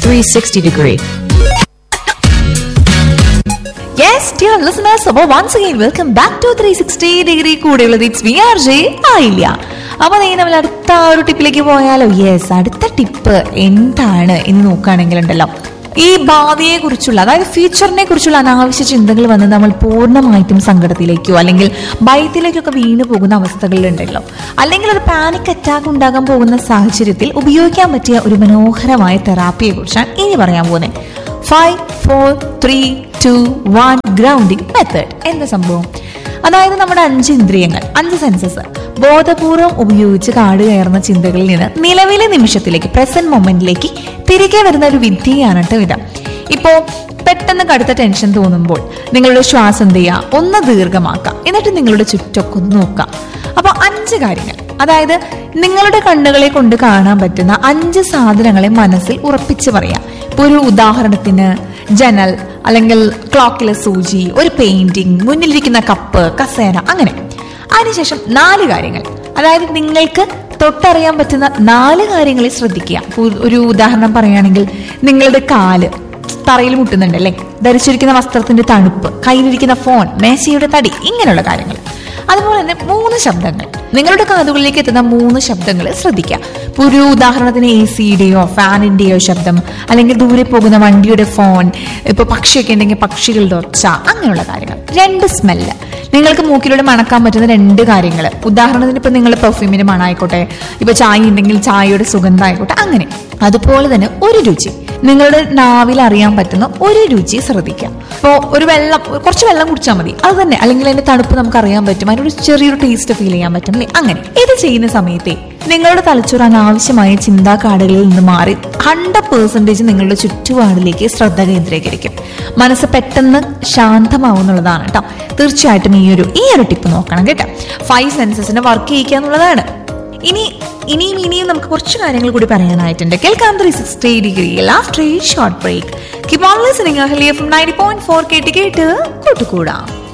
360 degree. Yes dear listeners അപ്പോൾ once again welcome back to three sixty degree കൂടെയുള്ളത് it's V R J ആയില്ല അപ്പോൾ നീ നമ്മൾ അടുത്ത ഒരു ടിപ്പിലേക്ക് പോയാലോ യെസ് അടുത്ത ടിപ്പ് എന്താണ് എന്ന് നോക്കുകയാണെങ്കിലുണ്ടല്ലോ ഈ ഭാവിയെ കുറിച്ചുള്ള അതായത് ഫ്യൂച്ചറിനെ കുറിച്ചുള്ള അനാവശ്യ ചിന്തകൾ വന്ന് നമ്മൾ പൂർണ്ണമായിട്ടും സങ്കടത്തിലേക്കോ അല്ലെങ്കിൽ ഭയത്തിലേക്കൊക്കെ വീണു പോകുന്ന അവസ്ഥകളിലുണ്ടല്ലോ അല്ലെങ്കിൽ ഒരു പാനിക് അറ്റാക്ക് ഉണ്ടാകാൻ പോകുന്ന സാഹചര്യത്തിൽ ഉപയോഗിക്കാൻ പറ്റിയ ഒരു മനോഹരമായ തെറാപ്പിയെ കുറിച്ചാണ് ഇനി പറയാൻ പോകുന്നത് five four three two one grounding method എന്ന സംഭവം അതായത് നമ്മുടെ അഞ്ച് ഇന്ദ്രിയങ്ങൾ അഞ്ച് സെൻസസ് ബോധപൂർവം ഉപയോഗിച്ച് കാട് കയറുന്ന ചിന്തകളിൽ നിന്ന് നിലവിലെ നിമിഷത്തിലേക്ക് പ്രസന്റ് മൊമെന്റിലേക്ക് തിരികെ വരുന്ന ഒരു വിദ്യയാണ് കേട്ടോ ഇത് ഇപ്പോ പെട്ടെന്ന് കടുത്ത ടെൻഷൻ തോന്നുമ്പോൾ നിങ്ങളുടെ ശ്വാസം എന്ത് ചെയ്യുക ഒന്ന് ദീർഘമാക്കാം എന്നിട്ട് നിങ്ങളുടെ ചുറ്റൊക്കെ ഒന്ന് നോക്കാം അപ്പൊ അഞ്ച് കാര്യങ്ങൾ അതായത് നിങ്ങളുടെ കണ്ണുകളെ കൊണ്ട് കാണാൻ പറ്റുന്ന അഞ്ച് സാധനങ്ങളെ മനസ്സിൽ ഉറപ്പിച്ച് പറയാം ഇപ്പൊ ഒരു ഉദാഹരണത്തിന് ജനൽ അല്ലെങ്കിൽ ക്ലോക്കിലെ സൂചി ഒരു പെയിന്റിംഗ് മുന്നിലിരിക്കുന്ന കപ്പ് കസേര അങ്ങനെ അതിനുശേഷം നാല് കാര്യങ്ങൾ അതായത് നിങ്ങൾക്ക് തൊട്ടറിയാൻ പറ്റുന്ന നാല് കാര്യങ്ങളെ ശ്രദ്ധിക്കുക ഒരു- ഒരു ഉദാഹരണം പറയുകയാണെങ്കിൽ നിങ്ങളുടെ കാല് തറയിൽ മുട്ടുന്നുണ്ട് അല്ലേ ധരിച്ചിരിക്കുന്ന വസ്ത്രത്തിന്റെ തണുപ്പ് കയ്യിലിരിക്കുന്ന ഫോൺ മേശയുടെ തടി ഇങ്ങനെയുള്ള കാര്യങ്ങൾ അതുപോലെ തന്നെ മൂന്ന് ശബ്ദങ്ങൾ നിങ്ങളുടെ കാതുകളിലേക്ക് എത്തുന്ന മൂന്ന് ശബ്ദങ്ങൾ ശ്രദ്ധിക്കുക ഇപ്പൊ ഒരു ഉദാഹരണത്തിന് എ സിയുടെയോ ഫാനിന്റെയോ ശബ്ദം അല്ലെങ്കിൽ ദൂരെ പോകുന്ന വണ്ടിയുടെ ഫോൺ ഇപ്പൊ പക്ഷിയൊക്കെ ഉണ്ടെങ്കിൽ പക്ഷികളുടെ ഒച്ച അങ്ങനെയുള്ള കാര്യങ്ങൾ രണ്ട് സ്മെല്ല് നിങ്ങൾക്ക് മൂക്കിലൂടെ മണക്കാൻ പറ്റുന്ന രണ്ട് കാര്യങ്ങൾ ഉദാഹരണത്തിന് ഇപ്പൊ നിങ്ങൾ പെർഫ്യൂമിന് മണമായിക്കോട്ടെ ഇപ്പൊ ചായ ഉണ്ടെങ്കിൽ ചായയുടെ സുഗന്ധം ആയിക്കോട്ടെ അങ്ങനെ അതുപോലെ തന്നെ ഒരു രുചി നിങ്ങളുടെ നാവിൽ അറിയാൻ പറ്റുന്ന ഒരു രുചി ശ്രദ്ധിക്കുക ഇപ്പോൾ ഒരു വെള്ളം കുറച്ച് വെള്ളം കുടിച്ചാൽ മതി അത് തന്നെ അല്ലെങ്കിൽ അതിന്റെ തണുപ്പ് നമുക്ക് അറിയാൻ പറ്റും അതിനൊരു ചെറിയൊരു ടേസ്റ്റ് ഫീൽ ചെയ്യാൻ പറ്റും അല്ലേ അങ്ങനെ ഇത് ചെയ്യുന്ന സമയത്തെ നിങ്ങളുടെ തലച്ചോറ് അനാവശ്യമായ ചിന്താക്കാടുകളിൽ നിന്ന് മാറി ഹൺഡ്രഡ് പേഴ്സൻറ്റേജ് നിങ്ങളുടെ ചുറ്റുപാടിലേക്ക് ശ്രദ്ധ കേന്ദ്രീകരിക്കും മനസ്സ് പെട്ടെന്ന് ശാന്തമാവുന്നുള്ളതാണ് കേട്ടോ തീർച്ചയായിട്ടും ഈ ഒരു ഈ ഒരു ടിപ്പ് നോക്കണം കേട്ടോ ഫൈവ് സെൻസസിനെ വർക്ക് ചെയ്യിക്കുക എന്നുള്ളതാണ് ഇനി ഇനിയും ഇനിയും നമുക്ക് കുറച്ച് കാര്യങ്ങൾ കൂടി പറയാനായിട്ടുണ്ട് കേൾക്കാം three sixty degree last short break keep on listening Ahalia from ninety point four കേട്ട് കേട്ട് കൂട്ടുകൂടാം